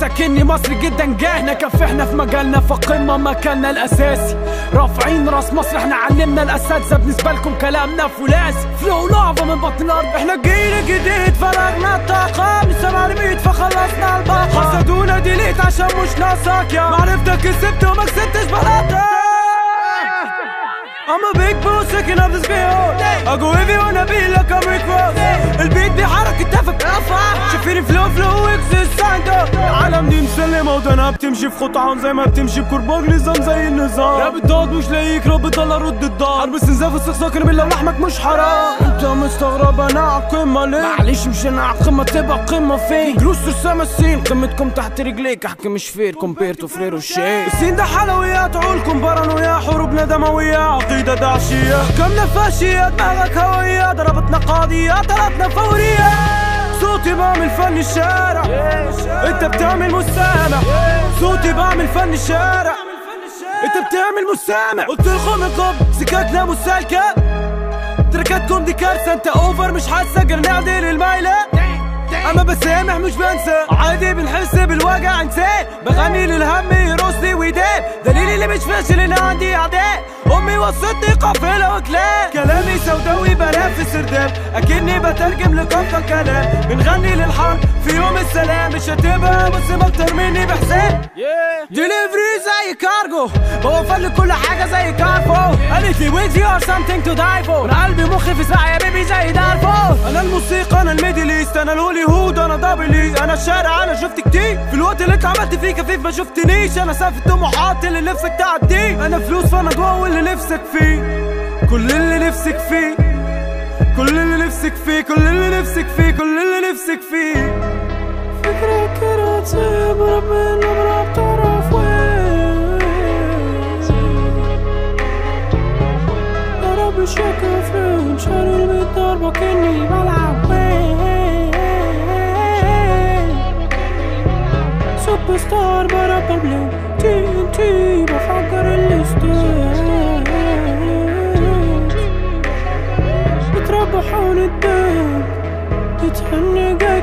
احساس اكني مصري جدا جاهنا كفحنا في مجالنا فقمة مكاننا الاساسي رافعين راس مصر احنا علمنا الاساتذه بالنسبه لكم كلامنا فولاذي فلو لعبه من بطن الارض احنا الجيل الجديد فرغنا الطاقه من سبع لميت فخلصنا الباقه حسدونا ديليت عشان مش ناقصك يا معرفتك كسبت وما كسبتش بلدك I'm a big boss shaking up this bill I go if you wanna be like I'm Rick Ross البيت بحركة تفك رفع شايفيني فلو فلو اكسس سايندو العالم دي مسلمة ودنا بتمشي في خطعهم زي ما بتمشي بكرباج نظام زي النظام راب الضاد مش لاقيك رب طلع رد الضاد حرب استنزاف استخساك انا بالله لحمك مش حرام انت مستغرب انا على القمة ليه معلش مش انا على القمة تبقى قمة فين جلوس السما السين قمتكم تحت رجليك احكي مش فير كومبير تو فرير والشيء السين ده حلويات عقولكم بارانويا حروبنا دموية عقيدة داعشية حكمنا فاشية دماغك هوية ضربتنا قاضية طلعتنا فورية صوتي بعمل فن الشارع انت بتعمل مستمع صوتي بعمل فن الشارع انت بتعمل مستمع قلت لكم من قبل سكاكنا مسالكة تركاتكم دي كارثة انت اوفر مش حاسة غير نعدل المايلة اما بسامح مش بنسى عادي بنحس بالوجع انساه بغني للهم يرقصني ويداب دليلي اللي مش فاشل ان عندي اعداء امي وصتني قافله وكلام كلامي سوداوي بنافس سرداب اكني بترجم لقافله كلام بنغني للحرب في يوم السلام مش هتبقى مسلم اكتر مني بحساب ديليفري زي كارجو بوفر لك كل حاجه زي كارفو قالت لي with you are something to die for انا قلبي مخي في ساعه يا بيبي زي دارفور انا الموسيقى انا الميدل ايست انا الهولي هود انا دبلي انا الشارع انا شفت كتير في الوقت اللي انت عملت فيه كفيف ما شفتنيش انا سقف الطموحات اللي نفسك تعديه انا فلوس فانا ضوء اللي نفسك فيه كل اللي نفسك فيه كل اللي نفسك فيه كل اللي نفسك فيه كل اللي نفسك فيه فكرة كده تسيب ربنا ما بتعرف وين يا رب شكا فين شاري الميت ضربة كأني بلعب وين سوبر ستار برابر بلو تي ان تي بفكر الاستاذ بتربحون الدم تتهنى جاي